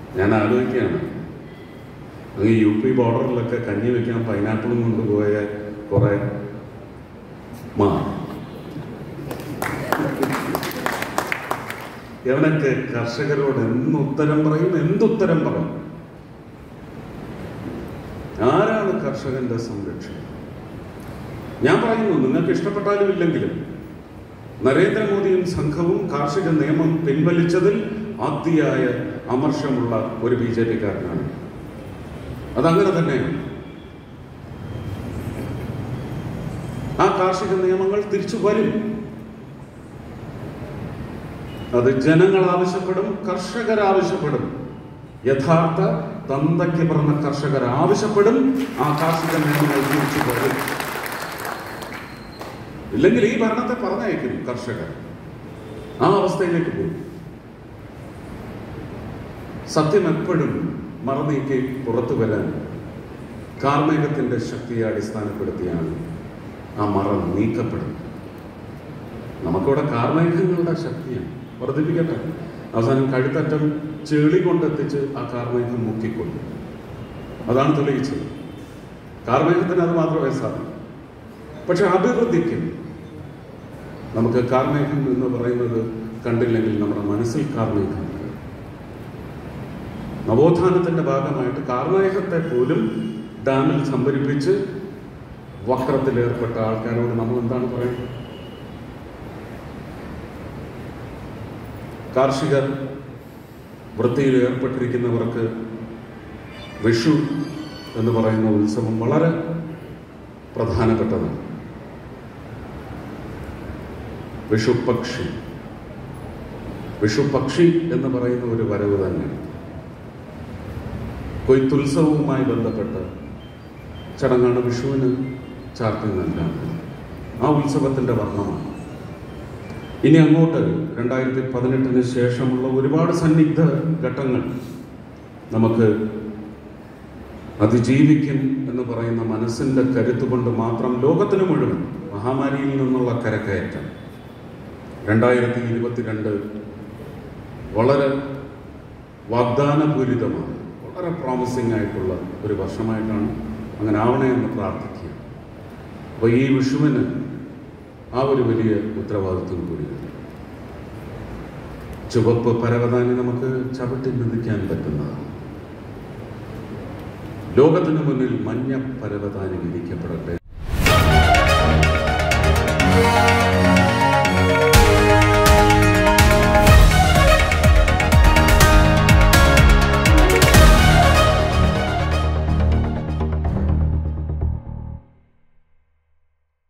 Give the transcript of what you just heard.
ഞാൻ ആലോചിക്കുകയാണ് അങ്ങ് യു പി ബോർഡറിലൊക്കെ കഞ്ഞി വെക്കാൻ പൈനാപ്പിളും കൊണ്ടുപോയ കുറെ മാ ഇവനൊക്കെ കർഷകരോട് എന്തുത്തരം പറയും എന്തുത്തരം പറയും ആരാണ് കർഷകന്റെ സംരക്ഷകൻ ഞാൻ പറയുന്നു നിങ്ങൾക്ക് ഇഷ്ടപ്പെട്ടാലും ഇല്ലെങ്കിലും നരേന്ദ്രമോദിയും സംഘവും കാർഷിക നിയമം പിൻവലിച്ചതിൽ ആദ്യയായ അമർഷമുള്ള ഒരു ബി ജെ പിക്കാരനാണ് അതങ്ങനെ തന്നെയാണ് ആ കാർഷിക നിയമങ്ങൾ തിരിച്ചു വരും അത് ജനങ്ങൾ ആവശ്യപ്പെടും കർഷകർ ആവശ്യപ്പെടും യഥാർത്ഥ തന്തയ്ക്ക് പറഞ്ഞ കർഷകർ ആവശ്യപ്പെടും ആ കാർഷിക നിയമങ്ങൾ തിരിച്ചു വരും ഇല്ലെങ്കിൽ ഈ ഭരണത്തെ പറഞ്ഞയക്കും കർഷകർ ആ അവസ്ഥയിലേക്ക് പോകും സത്യം എപ്പോഴും മറനീക്കി പുറത്തു വരാൻ കാർമേഘത്തിന്റെ ശക്തിയെ അടിസ്ഥാനപ്പെടുത്തിയാണ് ആ മറ നീക്കപ്പെടുന്നത് നമുക്കിവിടെ കാർമേഘങ്ങളുടെ ശക്തിയാണ് വർദ്ധിപ്പിക്കട്ടെ അവസാനം കഴുത്തറ്റം ചെളി കൊണ്ടെത്തിച്ച് ആ കാർമേഘം മുക്കിക്കൊണ്ടു അതാണ് തെളിയിച്ചത് കാർമേഘത്തിന് അത് മാത്രമേ സാധിക്കൂ പക്ഷെ അഭിവൃദ്ധിക്ക് നമുക്ക് കാർമേഘം എന്ന് പറയുന്നത് കണ്ടില്ലെങ്കിൽ നമ്മുടെ മനസ്സിൽ കാർമേഘം നവോത്ഥാനത്തിന്റെ ഭാഗമായിട്ട് കാർമേഘത്തെ പോലും ഡാമിൽ സംഭരിപ്പിച്ച് വക്രത്തിൽ ഏർപ്പെട്ട ആൾക്കാരോട് നമ്മൾ എന്താണ് പറയുന്നത് കാർഷികർ വൃത്തിയിൽ ഏർപ്പെട്ടിരിക്കുന്നവർക്ക് വിഷു എന്ന് പറയുന്ന ഉത്സവം വളരെ പ്രധാനപ്പെട്ടതാണ് വിഷുപക്ഷി വിഷുപക്ഷി എന്ന് പറയുന്ന ഒരു വരവ് തന്നെ കൊയ്ത്തുത്സവവുമായി ബന്ധപ്പെട്ട ചടങ്ങാണ് വിഷുവിന് ചാർത്തി നൽകാറ് ആ ഉത്സവത്തിന്റെ വർണ്ണമാണ് ഇനി അങ്ങോട്ട് രണ്ടായിരത്തി പതിനെട്ടിന് ശേഷമുള്ള ഒരുപാട് സന്നിഗ്ധ ഘട്ടങ്ങൾ നമുക്ക് അതിജീവിക്കും എന്ന് പറയുന്ന മനസ്സിന്റെ കരുത്ത് കൊണ്ട് മാത്രം ലോകത്തിന് മുഴുവൻ മഹാമാരിയിൽ നിന്നുള്ള കരകയറ്റം രണ്ടായിരത്തി ഇരുപത്തിരണ്ട് വളരെ വാഗ്ദാനപൂരിതമാണ് വളരെ പ്രോമിസിംഗ് ആയിട്ടുള്ള ഒരു വർഷമായിട്ടാണ് അങ്ങനെ ആവണേ എന്ന് പ്രാർത്ഥിക്കുക അപ്പോൾ ഈ വിഷുവിന് ആ ഒരു വലിയ ഉത്തരവാദിത്വം കൂടിയാണ് ചുവപ്പ് പരവതാനി നമുക്ക് ചവിട്ടി നിന്ദിക്കാൻ പറ്റുന്നതാണ് ലോകത്തിന് മുന്നിൽ മഞ്ഞ പരവതാനി വിധിക്കപ്പെടട്ടെ